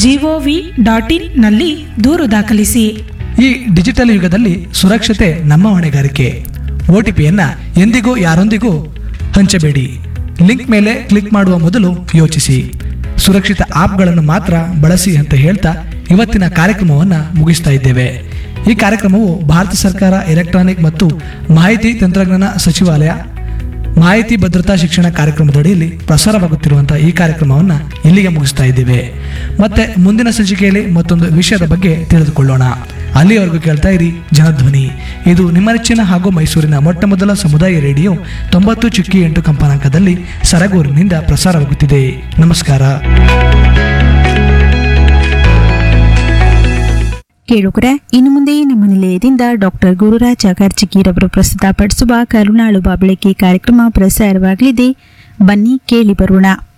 gov dot in ನಲ್ಲಿ ದೂರು ದಾಖಲಿಸಿ ಈ ಡಿಜಿಟಲ್ ಯುಗದಲ್ಲಿ ಸುರಕ್ಷತೆ ನಮ್ಮ ಹೊಣೆಗಾರಿಕೆ ಒ ಟಿ ಪಿಯನ್ನು ಎಂದಿಗೂ ಯಾರೊಂದಿಗೂ ಹಂಚಬೇಡಿ ಲಿಂಕ್ ಮೇಲೆ ಕ್ಲಿಕ್ ಮಾಡುವ ಮೊದಲು ಯೋಚಿಸಿ ಸುರಕ್ಷಿತ ಆಪ್ಗಳನ್ನು ಮಾತ್ರ ಬಳಸಿ ಅಂತ ಹೇಳ್ತಾ ಇವತ್ತಿನ ಕಾರ್ಯಕ್ರಮವನ್ನು ಮುಗಿಸ್ತಾ ಇದ್ದೇವೆ ಈ ಕಾರ್ಯಕ್ರಮವು ಭಾರತ ಸರ್ಕಾರ ಎಲೆಕ್ಟ್ರಾನಿಕ್ ಮತ್ತು ಮಾಹಿತಿ ತಂತ್ರಜ್ಞಾನ ಸಚಿವಾಲಯ ಮಾಹಿತಿ ಭದ್ರತಾ ಶಿಕ್ಷಣ ಕಾರ್ಯಕ್ರಮದಡಿಯಲ್ಲಿ ಪ್ರಸಾರವಾಗುತ್ತಿರುವಂತಹ ಈ ಕಾರ್ಯಕ್ರಮವನ್ನು ಇಲ್ಲಿಗೆ ಮುಗಿಸ್ತಾ ಇದ್ದೇವೆ ಮತ್ತೆ ಮುಂದಿನ ಸಂಚಿಕೆಯಲ್ಲಿ ಮತ್ತೊಂದು ವಿಷಯದ ಬಗ್ಗೆ ತಿಳಿದುಕೊಳ್ಳೋಣ ಅಲ್ಲಿಯವರೆಗೂ ಕೇಳ್ತಾ ಇರಿ ಜನಧ್ವನಿ ಇದು ನಿಮ್ಮ ನೆಚ್ಚಿನ ಹಾಗೂ ಮೈಸೂರಿನ ಮೊಟ್ಟ ಮೊದಲ ಸಮುದಾಯ ರೇಡಿಯೋ ತೊಂಬತ್ತು ಚುಕ್ಕಿ ಎಂಟು ಕಂಪನಾಂಕದಲ್ಲಿ ಸರಗೂರಿನಿಂದ ಪ್ರಸಾರವಾಗುತ್ತಿದೆ ನಮಸ್ಕಾರ ಕೇಳುಗರೆ ಇನ್ನು ಮುಂದೆ ನಮ್ಮ ನಿಲಯದಿಂದ ಡಾಕ್ಟರ್ ಗುರುರಾಜ್ ಅಗರ್ಜಿಗಿರವರು ಪ್ರಸ್ತುತಪಡಿಸುವ ಕರುಣಾಳು ಬಾಬಳಿಕೆ ಕಾರ್ಯಕ್ರಮ ಪ್ರಸಾರವಾಗಲಿದೆ ಬನ್ನಿ ಕೇಳಿ ಬರೋಣ